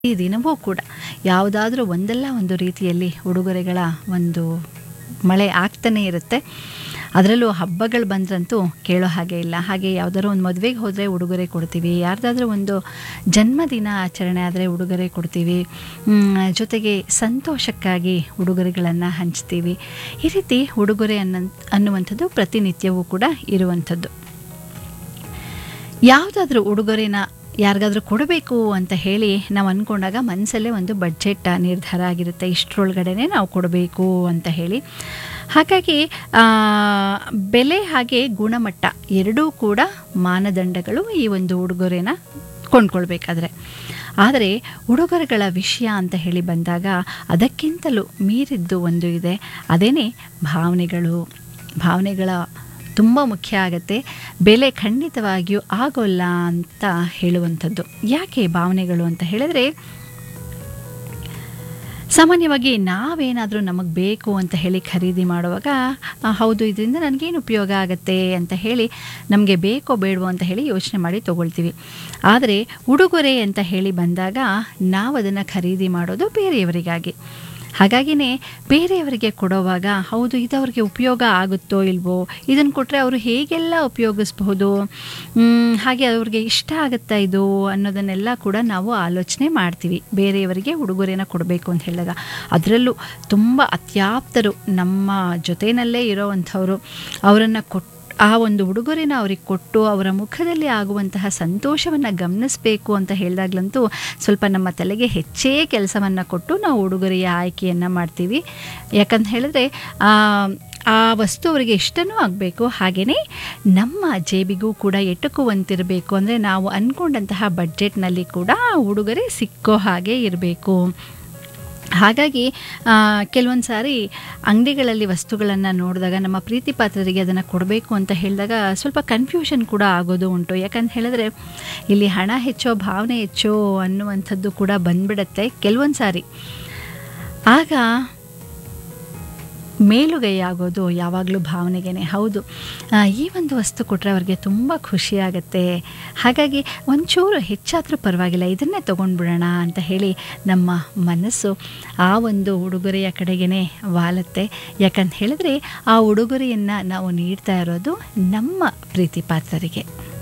ಈ ದಿನವೂ ಕೂಡ ಯಾವುದಾದ್ರೂ ಒಂದಲ್ಲ ಒಂದು ರೀತಿಯಲ್ಲಿ ಉಡುಗೊರೆಗಳ ಒಂದು ಮಳೆ ಆಗ್ತಾನೇ ಇರುತ್ತೆ ಅದರಲ್ಲೂ ಹಬ್ಬಗಳು ಬಂದ್ರಂತೂ ಕೇಳೋ ಹಾಗೆ ಇಲ್ಲ ಹಾಗೆ ಯಾವುದಾದ್ರೂ ಒಂದು ಮದುವೆಗೆ ಹೋದರೆ ಉಡುಗೊರೆ ಕೊಡ್ತೀವಿ ಯಾರ್ದಾದ್ರೂ ಒಂದು ಜನ್ಮದಿನ ಆಚರಣೆ ಆದರೆ ಉಡುಗೊರೆ ಕೊಡ್ತೀವಿ ಮ್, ಜೊತೆಗೆ ಸಂತೋಷಕ್ಕಾಗಿ ಉಡುಗೊರೆಗಳನ್ನು ಹಂಚ್ತೀವಿ ಈ ರೀತಿ ಉಡುಗೊರೆ ಅನ್ನೋ ಅನ್ನುವಂಥದ್ದು ಪ್ರತಿನಿತ್ಯವೂ ಕೂಡ ಇರುವಂಥದ್ದು ಯಾವುದಾದ್ರೂ ಉಡುಗೊರೆನ ಯಾರಿಗಾದ್ರೂ ಕೊಡಬೇಕು ಅಂತ ಹೇಳಿ ನಾವು ಅಂದ್ಕೊಂಡಾಗ ಮನಸ್ಸಲ್ಲೇ ಒಂದು ಬಡ್ಜೆಟ್ ನಿರ್ಧಾರ ಆಗಿರುತ್ತೆ ಇಷ್ಟರೊಳಗಡೆ ನಾವು ಕೊಡಬೇಕು ಅಂತ ಹೇಳಿ ಹಾಗಾಗಿ ಆ, ಬೆಲೆ ಹಾಗೆ ಗುಣಮಟ್ಟ ಎರಡೂ ಕೂಡ ಮಾನದಂಡಗಳು ಈ ಒಂದು ಉಡುಗೊರೆನ ಕೊಂಡ್ಕೊಳ್ಬೇಕಾದ್ರೆ ಆದರೆ ಉಡುಗೊರೆಗಳ ವಿಷಯ ಅಂತ ಹೇಳಿ ಬಂದಾಗ ಅದಕ್ಕಿಂತಲೂ ಮೀರಿದ್ದು ಒಂದು ಇದೆ ಅದೇನೇ ಭಾವನೆಗಳು ಭಾವನೆಗಳ ತುಂಬ ಮುಖ್ಯ ಆಗುತ್ತೆ ಬೆಲೆ ಖಂಡಿತವಾಗಿಯೂ ಆಗೋಲ್ಲ ಅಂತ ಹೇಳುವಂಥದ್ದು ಯಾಕೆ ಭಾವನೆಗಳು ಅಂತ ಹೇಳಿದ್ರೆ ಸಾಮಾನ್ಯವಾಗಿ ನಾವೇನಾದರೂ ನಮಗೆ ಬೇಕು ಅಂತ ಹೇಳಿ ಖರೀದಿ ಮಾಡುವಾಗ ಆ, ಹೌದು ಇದರಿಂದ ನನಗೇನು ಉಪಯೋಗ ಆಗುತ್ತೆ ಅಂತ ಹೇಳಿ ನಮಗೆ ಬೇಕೋ ಬೇಡವೋ ಅಂತ ಹೇಳಿ ಯೋಚನೆ ಮಾಡಿ ತಗೊಳ್ತೀವಿ ಆದರೆ ಉಡುಗೊರೆ ಅಂತ ಹೇಳಿ ಬಂದಾಗ ನಾವು ಅದನ್ನು ಖರೀದಿ ಮಾಡೋದು ಬೇರೆಯವರಿಗಾಗಿ ಹಾಗಾಗಿನೇ ಬೇರೆಯವರಿಗೆ ಕೊಡೋವಾಗ ಹೌದು ಇದು ಅವ್ರಿಗೆ ಉಪಯೋಗ ಆಗುತ್ತೋ ಇಲ್ವೋ ಇದನ್ನು ಕೊಟ್ಟರೆ ಅವರು ಹೇಗೆಲ್ಲ ಉಪಯೋಗಿಸ್ಬಹುದು ಮ್, ಹಾಗೆ ಅವ್ರಿಗೆ ಇಷ್ಟ ಆಗುತ್ತಾ ಇದು ಅನ್ನೋದನ್ನೆಲ್ಲ ಕೂಡ ನಾವು ಆಲೋಚನೆ ಮಾಡ್ತೀವಿ ಬೇರೆಯವರಿಗೆ ಉಡುಗೊರೆನ ಕೊಡಬೇಕು ಅಂತ ಹೇಳಿದಾಗ ಅದರಲ್ಲೂ ತುಂಬ ಅತ್ಯಾಪ್ತರು ನಮ್ಮ ಜೊತೆಯಲ್ಲೇ ಇರೋವಂಥವ್ರು ಅವರನ್ನು ಕೊಟ್ಟು ಆ ಒಂದು ಉಡುಗೊರೆನ ಅವ್ರಿಗೆ ಕೊಟ್ಟು ಅವರ ಮುಖದಲ್ಲಿ ಆಗುವಂತಹ ಸಂತೋಷವನ್ನು ಗಮನಿಸಬೇಕು ಅಂತ ಹೇಳಿದಾಗ್ಲಂತೂ ಸ್ವಲ್ಪ ನಮ್ಮ ತಲೆಗೆ ಹೆಚ್ಚೇ ಕೆಲಸವನ್ನು ಕೊಟ್ಟು ನಾವು ಉಡುಗೊರೆಯ ಆಯ್ಕೆಯನ್ನು ಮಾಡ್ತೀವಿ ಯಾಕಂತ ಹೇಳಿದ್ರೆ ಆ ಆ ವಸ್ತು ಅವರಿಗೆ ಇಷ್ಟನೂ ಆಗಬೇಕು ಹಾಗೆಯೇ ನಮ್ಮ ಜೇಬಿಗೂ ಕೂಡ ಎಟುಕುವಂತಿರಬೇಕು ಅಂದರೆ ನಾವು ಅಂದ್ಕೊಂಡಂತಹ ಬಡ್ಜೆಟ್ನಲ್ಲಿ ಕೂಡ ಆ ಉಡುಗೊರೆ ಸಿಕ್ಕೋ ಹಾಗೆ ಇರಬೇಕು ಹಾಗಾಗಿ ಕೆಲವೊಂದು ಸಾರಿ ಅಂಗಡಿಗಳಲ್ಲಿ ವಸ್ತುಗಳನ್ನು ನೋಡಿದಾಗ ನಮ್ಮ ಪ್ರೀತಿ ಪಾತ್ರರಿಗೆ ಅದನ್ನು ಕೊಡಬೇಕು ಅಂತ ಹೇಳಿದಾಗ ಸ್ವಲ್ಪ ಕನ್ಫ್ಯೂಷನ್ ಕೂಡ ಆಗೋದು ಉಂಟು ಯಾಕಂತ ಹೇಳಿದ್ರೆ ಇಲ್ಲಿ ಹಣ ಹೆಚ್ಚೋ ಭಾವನೆ ಹೆಚ್ಚೋ ಅನ್ನುವಂಥದ್ದು ಕೂಡ ಬಂದ್ಬಿಡತ್ತೆ ಕೆಲವೊಂದು ಸಾರಿ ಆಗ ಮೇಲುಗೈ ಆಗೋದು ಯಾವಾಗಲೂ ಭಾವನೆಗೇನೆ ಹೌದು ಆ, ಈ ಒಂದು ವಸ್ತು ಕೊಟ್ಟರೆ ಅವ್ರಿಗೆ ತುಂಬ ಖುಷಿಯಾಗತ್ತೆ ಹಾಗಾಗಿ ಒಂಚೂರು ಹೆಚ್ಚಾದರೂ ಪರವಾಗಿಲ್ಲ ಇದನ್ನೇ ತೊಗೊಂಡ್ಬಿಡೋಣ ಅಂತ ಹೇಳಿ ನಮ್ಮ ಮನಸ್ಸು ಆ ಒಂದು ಉಡುಗೊರೆಯ ಕಡೆಗೇ ವಾಲತ್ತೆ ಯಾಕಂತ ಹೇಳಿದ್ರೆ ಆ ಉಡುಗೊರೆಯನ್ನು ನಾವು ನೀಡ್ತಾ ಇರೋದು ನಮ್ಮ ಪ್ರೀತಿ ಪಾತ್ರರಿಗೆ